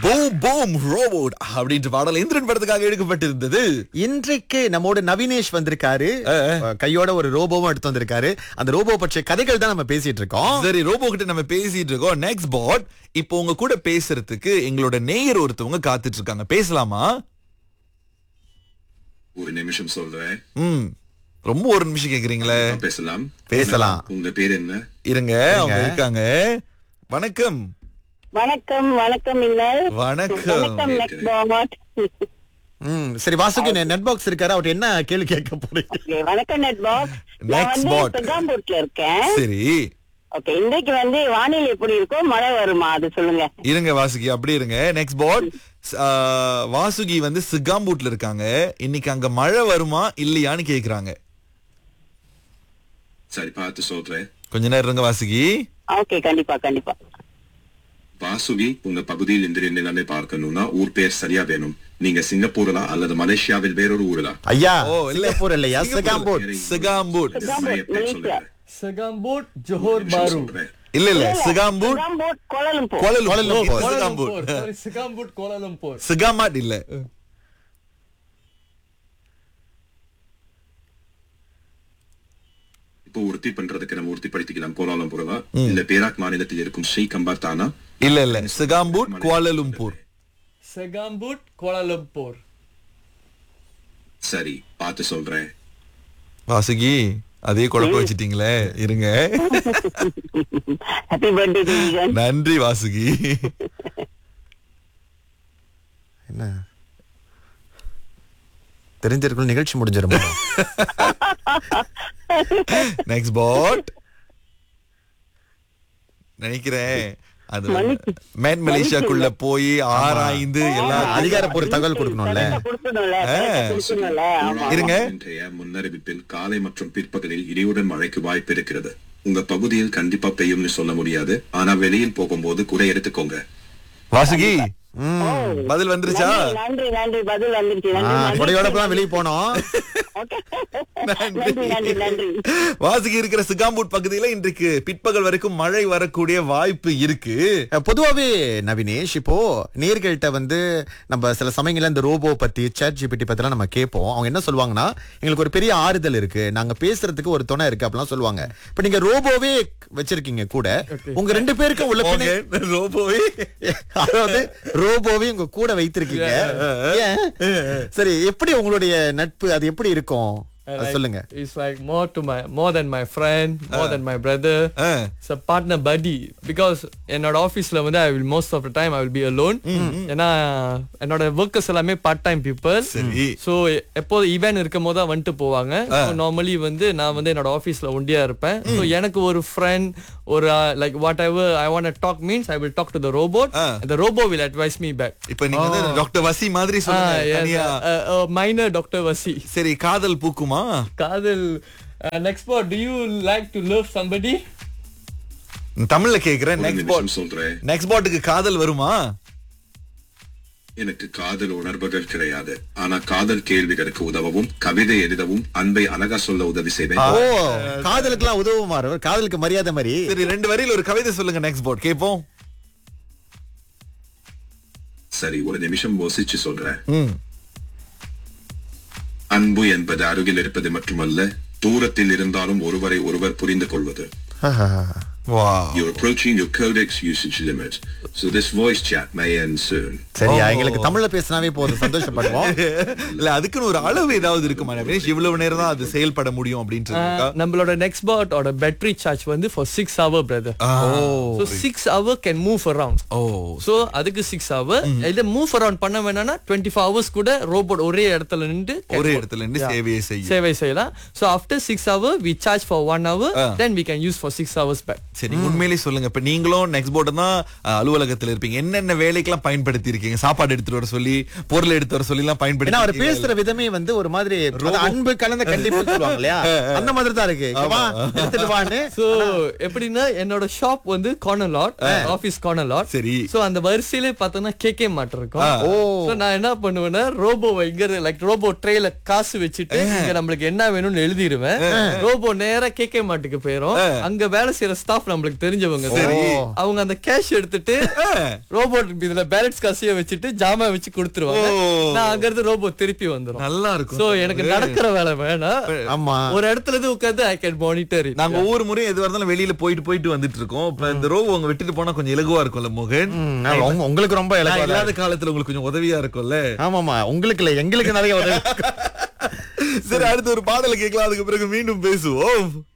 Boom boom robot அப்படின்ற பாடல் இந்திரன் படத்துக்காக எடுக்கப்பட்டிருந்தது இன்றைக்கு நம்மோட நவீனேஷ் வந்திருக்காரு கையோட ஒரு ரோபோவும் எடுத்து வந்திருக்காரு அந்த ரோபோ பற்றிய கதைகள் தான் நம்ம பேசிட்டு இருக்கோம் சரி ரோபோ கிட்ட நம்ம பேசிட்டு இருக்கோம் நெக்ஸ்ட் பாட் இப்போ உங்க கூட பேசுறதுக்கு எங்களோட நேயர் ஒருத்தவங்க காத்துட்டு இருக்காங்க பேசலாமா ஒரு நிமிஷம் சொல்றேன் ம் ரொம்ப ஒரு நிமிஷம் கேக்குறீங்களே பேசலாம் பேசலாம். உங்க பேர் என்ன இருங்க அவங்க இருக்காங்க வணக்கம் வணக்கம் வணக்கம் மின்னல் வணக்கம் வணக்கம் நெக்ஸ்ட் பாமாட் ம், சரி வாசுக்கு நெட் பாக்ஸ் இருக்காரு அவர்ட்ட என்ன கேள்வி கேட்க போறீங்க வணக்கம் நெட் பாக்ஸ் நான் Next வந்து bot. பெகாம்பூர்ல இருக்கேன் சரி ஓகே இன்றைக்கு வந்து வானிலை எப்படி இருக்கும் மழை வருமா அது சொல்லுங்க இருங்க வாசுகி அப்படி இருங்க நெக்ஸ்ட் பாட் வாசுகி வந்து சிகாம்பூட்ல இருக்காங்க இன்னைக்கு அங்க மழை வருமா இல்லையான்னு கேக்குறாங்க சரி பார்த்து சொல்றேன் கொஞ்ச நேரம் இருங்க வாசுகி ஓகே கண்டிப்பா கண்டிப்பா வாசுகி உங்க பகுதியில் இந்த நிலைமை பார்க்கணும்னா ஊர் பேர் சரியா வேணும் நீங்க சிங்கப்பூர்ல அல்லது மலேசியாவில் வேறொரு ஊர்ல ஐயா ஓ, இல்ல. சிங்கப்பூர் இல்லையா சிகாம்பூர் சிகாம்பூட் நிறைய பேர் சொல்லுங்க Segambut, Johor நிமிஷம் Baru. சொல்றேன். இல்ல இல்ல சிகாம்பூட் பெகாம்பூர் Kuala Lumpur Kuala Lumpur Kuala Segambut Lumpur. Sorry, Segambut, Kuala Lumpur. Segamat இல்ல இப்போ உறுதி பண்றதுக்கு நம்ம உறுதிப்படுத்திக்கலாம் கோலாலம்பூர்ல இல்ல பேராக் மாநிலத்தில் இருக்கும் ஸ்ரீ கம்பார் தானா இல்ல இல்ல Segambut Kuala Lumpur Segambut, Kuala Lumpur. சரி பார்த்து சொல்றேன் வாசுகி அதே குழப்ப வச்சிட்டீங்களே இருங்க ஹாப்பி பர்த்டே டிவிஷன் நன்றி வாசுகி என்ன தெரிஞ்சிருக்கும் நிகழ்ச்சி முடிஞ்சிருமா நெக்ஸ்ட் பாட் நினைக்கிறேன் அது மேன் மலேசியாக்குள்ள போய் ஆராய்ந்து எல்லா அதிகாரப்பூர்வ தகவல் கொடுக்கணும்ல கொடுக்கணும்ல கொடுக்கணும்ல ஆமா இருங்க. இன்றைய முன்னறிவிப்பில் காலை மற்றும் பிற்பகலில் இடியுடன் மழைக்கு வாய்ப்பு இருக்கிறது உங்க பகுதியில் கண்டிப்பா பெய்யும்னு சொல்ல முடியாது ஆனா வெளியில் போகும்போது கூட எடுத்துக்கோங்க வாசுகி பதில் வந்துருச்சா நன்றி, நன்றி நன்றி பதில் வந்துருச்சு ஆ, நன்றி நன்றி கொடையோட போலாம் வெளியே போனோம் Okay. நன்றி நன்றி நன்றி வாசுகி இருக்கிற சிகாம்பூட் பகுதியில இன்றைக்கு பிற்பகல் வரைக்கும் மழை வரக்கூடிய வாய்ப்பு இருக்கு அஹ், பொதுவாவே நவினேஷ் இப்போ நேர்கள்ட்ட வந்து நம்ம சில சமயங்கள்ல இந்த ரோபோ பத்தி சேட் ஜிபிடி பத்திலாம் நம்ம கேட்போம் அவங்க என்ன சொல்லுவாங்கன்னா எங்களுக்கு ஒரு பெரிய ஆறுதல் இருக்கு நாங்க பேசுறதுக்கு ஒரு துணை இருக்கு அப்படிலாம் சொல்லுவாங்க இப்ப நீங்க ரோபோவே வச்சிருக்கீங்க கூட உங்க ரெண்டு பேருக்கும் உள்ள பிணை- போங்க, ரோபோவே அதாவது ரோபோவே உங்க கூட வைத்திருக்கீங்க ஏன்? சரி எப்படி உங்களுடைய நட்பு அது எப்படி இருக்கும் அது Like, சொல்லுங்க It's like more to my more than my friend, more than my brother. Ah. It's a partner buddy because என்னோட ஆஃபீஸ்ல வந்து I will most of the time I will be alone ஏன்னா என்னோட ஒர்க்கர்ஸ் எல்லாமே part time people சரி. So எப்போது event இருக்கும் போது தான் வந்துட்டு போவாங்க நார்மலி வந்து நான் வந்து என்னோட ஆஃபீஸ்ல ஒண்டியா இருப்பேன் ஸோ எனக்கு ஒரு ஃப்ரெண்ட் ஒரு like whatever I want talk means I will talk to the robot the robo will advise me back இப்ப நீங்க வந்து டாக்டர் வசி மாதிரி சொல்லுங்க தனியா மைனர் டாக்டர் வசி சரி காதல் பூக்குமா காதல் next bot do you like to love somebody தமிழ்ல கேக்குறேன் ஒரு நெக்ஸ்ட் பாட் நிமிஷம் சொல்றேன் நெக்ஸ்ட் பாட்டுக்கு காதல் வருமா எனக்கு காதல் உணர்வுகள் கிடையாது ஆனா காதல் கேள்விகளுக்கு உதவவும் கவிதை எழுதவும் அன்பை அழகா சொல்ல உதவி செய்வேன் ஓ காதலுக்குலாம் உதவுமா காதலுக்கு மரியாதை மாதிரி சரி ரெண்டு வரியில ஒரு கவிதை சொல்லுங்க நெக்ஸ்ட் பாட் கேப்போம் சரி ஒரு நிமிஷம் யோசிச்சு சொல்றேன் ம் அன்பு என்பது அருகில் இருப்பது மட்டுமல்ல தூரத்தில் இருந்தாலும் ஒருவரை ஒருவர் புரிந்து கொள்வது வா You're approaching your codex usage limit, so this voice chat may end soon. சரியா எங்களுக்கு தமிழ்ல பேசினாவே போதும் சந்தோஷப்படுவோம் இல்ல அதுக்குன்னு ஒரு அளவு ஏதாவது இருக்குமா ரமேஷ் இவ்வளவு நேரம் தான் அது செயல்பட முடியும் அப்படின்ட்டு நம்மளோட நெக்ஸ்ட் பாட்டோட பேட்டரி சார்ஜ் வந்து for six hour brother so six hour can move around oh so அதுக்கு சிக்ஸ் ஹவர் இதை மூவ் அரவுண்ட் பண்ண வேணாம்னா டுவெண்ட்டி ஃபோர் ஹவர்ஸ் கூட ரோபோட் ஒரே இடத்துல நின்று ஒரே இடத்துல இருந்து சேவையை செய்யும் சேவை செய்யலாம் so after six hour we charge for one hour then we can use for six hours back சரி உண்மையிலேயே சொல்லுங்க இப்ப நீங்களும் நெக்ஸ்ட் போர்டு தான் அஹ், அலுவலகத்துல இருப்பீங்க என்னென்ன வேலைக்கெல்லாம் பயன்படுத்தி இருக்கீங்க சாப்பாடு எடுத்துட்டு வர சொல்லி பொருள் எடுத்து வர சொல்லி எல்லாம் ஏன்னா அவர் பயன்படுத்தி பேசுற விதமே வந்து ஒரு மாதிரி அது அன்பு கலந்த கண்டிப்பு சொல்லுவாங்க இல்லையா அந்த மாதிரி தான் இருக்கு இங்க வா, எடுத்துட்டு வான்னு ஸோ எப்படின்னா என்னோட ஷாப் வந்து corner lot office corner lot சரி. ஸோ அந்த வரிசையிலே பார்த்தோன்னா கேகே மாட் இருக்கும் ஓ. ஸோ நான் என்ன பண்ணுவேன்னா ரோபோ இங்க லைக் ரோபோ ட்ரேல காசு வச்சுட்டு இங்க நம்மளுக்கு என்ன வேணும்னு எழுதிடுவேன் ரோபோ நேரா கேகே மாட்டுக்கு போயிரும் அங்க வேலை செய்யற ஸ்டாஃப் ஸ்டாஃப் நம்மளுக்கு தெரிஞ்சவங்க சரி. அவங்க அந்த கேஷ் எடுத்துட்டு ரோபோட் இதுல பேலன்ஸ் காசைய வச்சுட்டு ஜாமா வச்சு கொடுத்துருவாங்க ஓ. நான் அங்க இருந்து ரோபோட் திருப்பி வந்துரும் நல்லா இருக்கும் சோ எனக்கு நடக்கிற வேலை வேணாம் ஆமா ஒரு இடத்துல இருந்து உட்கார்ந்து ஐ கேன் மானிட்டர் நாங்க ஒவ்வொரு முறையும் எதுவா இருந்தாலும் வெளியில போயிட்டு போயிட்டு வந்துட்டு இருக்கோம் இப்ப இந்த ரோபோ உங்க விட்டுட்டு போனா கொஞ்சம் இலகுவா இருக்கும்ல மோகன் ம், உங்க- உங்களுக்கு ரொம்ப நான் இலகுவா தான் இல்லாத காலத்துல உங்களுக்கு கொஞ்சம் உதவியா இருக்கும்ல ஆமாமா உங்களுக்கு இல்ல எங்களுக்கு நிறைய உதவி சரி அடுத்து ஒரு பாடலை கேட்கலாம் அதுக்கு பிறகு மீண்டும் பேசுவோம்